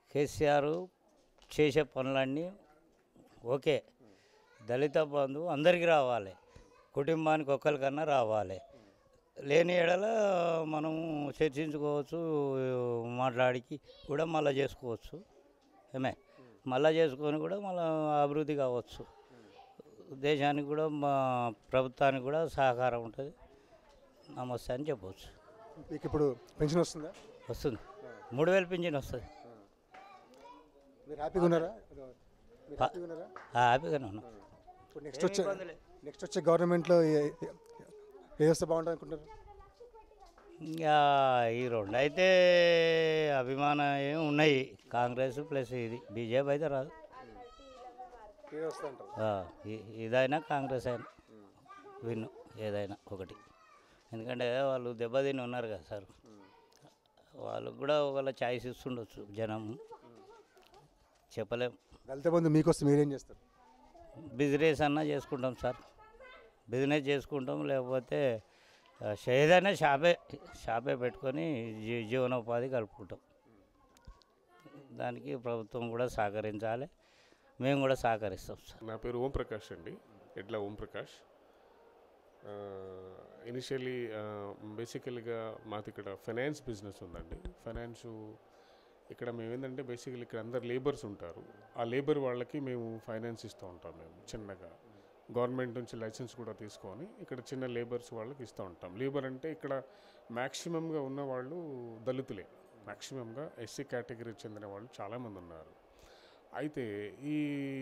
కేసీఆర్ చేసే పనులన్నీ ఓకే దళిత బంధువు అందరికీ రావాలి కుటుంబానికి ఒక్కరికన్నా రావాలి లేని ఎడల మనం చర్చించుకోవచ్చు మాట్లాడికి కూడా మళ్ళీ చేసుకోవచ్చు ఏమే మళ్ళీ చేసుకొని కూడా మళ్ళీ అభివృద్ధి కావచ్చు దేశానికి కూడా మా ప్రభుత్వానికి కూడా సహకారం ఉంటుంది నమస్తే అని చెప్పవచ్చు మీకు ఇప్పుడు పెన్షన్ వస్తుందా వస్తుంది మూడు వేలు పింఛన్ వస్తుంది మీరు హ్యాపీగా ఉన్నారా మీరు హ్యాపీగా ఉన్నారా హ్యాపీగానే ఉన్నాం ఇప్పుడు నెక్స్ట్ వచ్చే నెక్స్ట్ వచ్చే గవర్నమెంట్లో ఏ ఏ- ఏ వ్యవస్థ బాగుంటుంది అనుకుంటారు ఇంకా ఈ రెండు అయితే అభిమానం ఏమి ఉన్నాయి కాంగ్రెస్ ప్లస్ ఇది బీజేపీ అయితే రాదు ఏ వ్యవస్థ అంటారు ఆ, ఇ- ఇదైనా కాంగ్రెస్ అయినా విన్ను ఏదైనా ఒకటి ఎందుకంటే వాళ్ళు దెబ్బతిని ఉన్నారు కదా సార్ వాళ్ళకు కూడా ఒకవేళ ఛాయిస్ ఇస్తుండొచ్చు జనం చెప్పలేం దళిత బంధు మీకొస్తే మీరేం చేస్తారు బిజినెస్ అన్నా చేసుకుంటాం సార్ బిజినెస్ చేసుకుంటాం లేకపోతే ఆ, ఏదైనా షాపే షాపే పెట్టుకొని జీ జీవనోపాధి కలుపుకుంటాం దానికి ప్రభుత్వం కూడా సహకరించాలి మేము కూడా సహకరిస్తాం సార్ నా పేరు ఓం ప్రకాష్ అండి ఎడ్ల ఓం ప్రకాష్ ఇనిషియలీ బేసికల్గా మాది ఇక్కడ ఫైనాన్స్ బిజినెస్ ఉందండి ఫైనాన్స్ ఇక్కడ మేము ఏంటంటే బేసికల్ ఇక్కడ అందరు లేబర్స్ ఉంటారు ఆ లేబర్ వాళ్ళకి మేము ఫైనాన్స్ ఇస్తూ ఉంటాం మేము చిన్నగా గవర్నమెంట్ నుంచి లైసెన్స్ కూడా తీసుకొని ఇక్కడ చిన్న లేబర్స్ వాళ్ళకి ఇస్తూ ఉంటాం లేబర్ అంటే ఇక్కడ మ్యాక్సిమంగా ఉన్న వాళ్ళు దళితులే మ్యాక్సిమంగా ఎస్సీ కేటగిరీకి చెందిన వాళ్ళు చాలామంది ఉన్నారు అయితే ఈ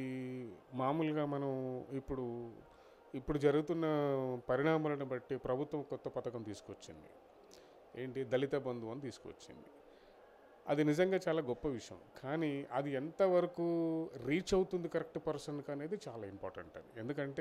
మామూలుగా మనం ఇప్పుడు ఇప్పుడు జరుగుతున్న పరిణామాలను బట్టి ప్రభుత్వం కొత్త పథకం తీసుకొచ్చింది ఏంటి దళిత బంధువు అని తీసుకొచ్చింది అది నిజంగా చాలా గొప్ప విషయం కానీ అది ఎంతవరకు రీచ్ అవుతుంది కరెక్ట్ పర్సన్కి అనేది చాలా ఇంపార్టెంట్ అది ఎందుకంటే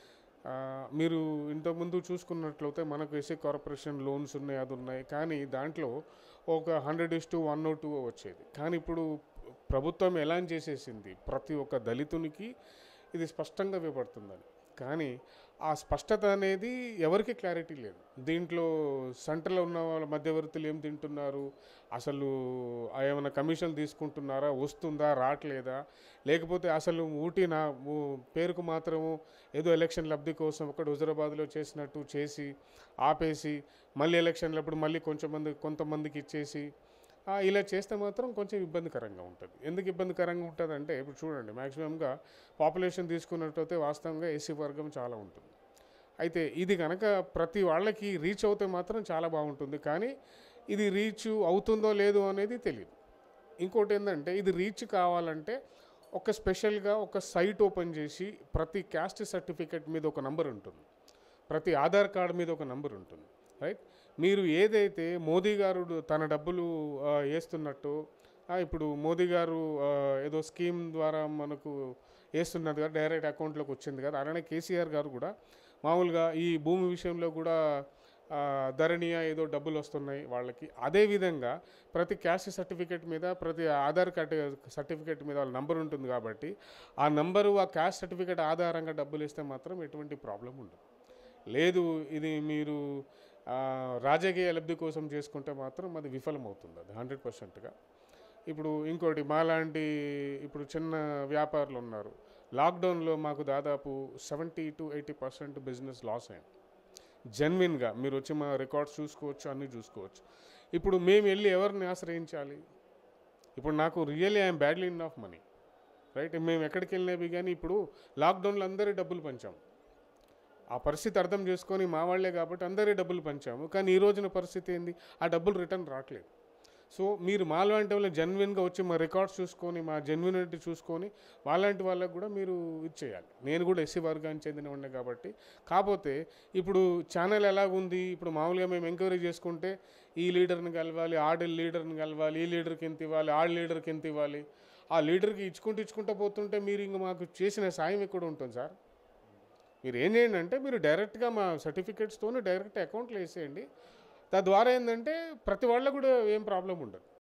ఆ, మీరు ఇంతకుముందు చూసుకున్నట్లయితే మనకు ఎస్సీ కార్పొరేషన్ లోన్స్ ఉన్నాయి అది ఉన్నాయి కానీ దాంట్లో ఒక hundred is to one O two వచ్చేది కానీ ఇప్పుడు ప్రభుత్వం ఎలా చేసేసింది ప్రతి ఒక్క దళితునికి ఇది స్పష్టంగా వివపడుతుందని కానీ ఆ స్పష్టత అనేది ఎవరికి క్లారిటీ లేదు దీంట్లో సెంటర్లో ఉన్న వాళ్ళ మధ్యవర్తులు ఏం తింటున్నారు అసలు ఆ ఏమైనా కమిషన్ తీసుకుంటున్నారా వస్తుందా రావట్లేదా లేకపోతే అసలు ఊటీ నా ఊ- పేరుకు మాత్రము ఏదో ఎలక్షన్ లబ్ధి కోసం ఒకటి హుజరాబాద్లో చేసినట్టు చేసి ఆపేసి మళ్ళీ ఎలక్షన్లప్పుడు మళ్ళీ కొంచెం మంది కొంతమందికి ఇచ్చేసి ఆ, ఇలా చేస్తే మాత్రం కొంచెం ఇబ్బందికరంగా ఉంటుంది ఎందుకు ఇబ్బందికరంగా ఉంటుంది అంటే ఇప్పుడు చూడండి మ్యాక్సిమంగా పాపులేషన్ తీసుకున్నట్టయితే వాస్తవంగా ఎస్సీ వర్గం చాలా ఉంటుంది అయితే ఇది కనుక ప్రతి వాళ్ళకి రీచ్ అవుతే మాత్రం చాలా బాగుంటుంది కానీ ఇది రీచ్ అవుతుందో లేదో అనేది తెలియదు ఇంకోటి ఏంటంటే ఇది రీచ్ కావాలంటే ఒక స్పెషల్గా ఒక సైట్ ఓపెన్ చేసి ప్రతి క్యాస్ట్ సర్టిఫికేట్ మీద ఒక నంబర్ ఉంటుంది ప్రతి ఆధార్ కార్డు మీద ఒక నంబర్ ఉంటుంది రైట్ మీరు ఏదైతే మోదీ గారు తన డబ్బులు ఆ, వేస్తున్నట్టు ఆ, ఇప్పుడు మోదీ గారు ఆ, ఏదో స్కీమ్ ద్వారా మనకు వేస్తున్నది కదా డైరెక్ట్ అకౌంట్లోకి వచ్చింది కదా అలానే కేసీఆర్ గారు కూడా మామూలుగా ఈ భూమి విషయంలో కూడా ఆ, ధరణియా ఏదో డబ్బులు వస్తున్నాయి వాళ్ళకి అదేవిధంగా ప్రతి క్యాస్ట్ సర్టిఫికేట్ మీద ప్రతి ఆధార్ కార్డు సర్టిఫికేట్ మీద వాళ్ళ నంబర్ ఉంటుంది కాబట్టి ఆ నంబరు ఆ క్యాస్ట్ సర్టిఫికేట్ ఆధారంగా డబ్బులు ఇస్తే మాత్రం ఎటువంటి ప్రాబ్లం ఉండదు లేదు ఇది మీరు ఆ, రాజకీయ లబ్ధి కోసం చేసుకుంటే మాత్రం అది విఫలమవుతుంది అది హండ్రెడ్ పర్సెంట్గా ఇప్పుడు ఇంకోటి మాలాంటి ఇప్పుడు చిన్న వ్యాపారులు ఉన్నారు లాక్డౌన్లో మాకు దాదాపు seventy to eighty percent business loss అయింది జెన్విన్గా మీరు వచ్చి మా రికార్డ్స్ చూసుకోవచ్చు అన్నీ చూసుకోవచ్చు ఇప్పుడు మేము వెళ్ళి ఎవరిని ఆశ్రయించాలి ఇప్పుడు నాకు really I'm badly in of money right మేము ఎక్కడికి వెళ్ళినవి కానీ ఇప్పుడు లాక్డౌన్లో అందరి డబ్బులు పంచాము ఆ పరిస్థితి అర్థం చేసుకొని మా వాళ్ళే కాబట్టి అందరి డబ్బులు పంచాము కానీ ఈ రోజున పరిస్థితి ఏంది ఆ డబ్బులు రిటర్న్ రావట్లేదు సో మీరు మా లాంటి వాళ్ళు జెన్యున్గా వచ్చి మా రికార్డ్స్ చూసుకొని మా జెన్యునిటీ చూసుకొని వాళ్ళంటి వాళ్ళకు కూడా మీరు ఇచ్చేయాలి నేను కూడా ఎస్సీ వర్గానికి చెందిన ఉండే కాబట్టి కాకపోతే ఇప్పుడు ఛానల్ ఎలాగుంది ఇప్పుడు మామూలుగా మేము ఎంక్వైరీ చేసుకుంటే ఈ లీడర్ని కలవాలి ఆడ లీడర్ని కలవాలి ఈ లీడర్కి ఎంత ఇవ్వాలి ఆ లీడర్కి ఎంత ఇవ్వాలి ఆ లీడర్కి ఇచ్చుకుంటూ ఇచ్చుకుంటూ పోతుంటే మీరు ఇంక మాకు చేసిన సాయం ఎక్కడ ఉంటుంది సార్ మీరు ఏం చేయండి అంటే మీరు డైరెక్ట్గా మా సర్టిఫికేట్స్తోనే డైరెక్ట్ అకౌంట్లో వేసేయండి తద్వారా ఏంటంటే ప్రతి వాళ్ళకు కూడా ఏం ప్రాబ్లం ఉండదు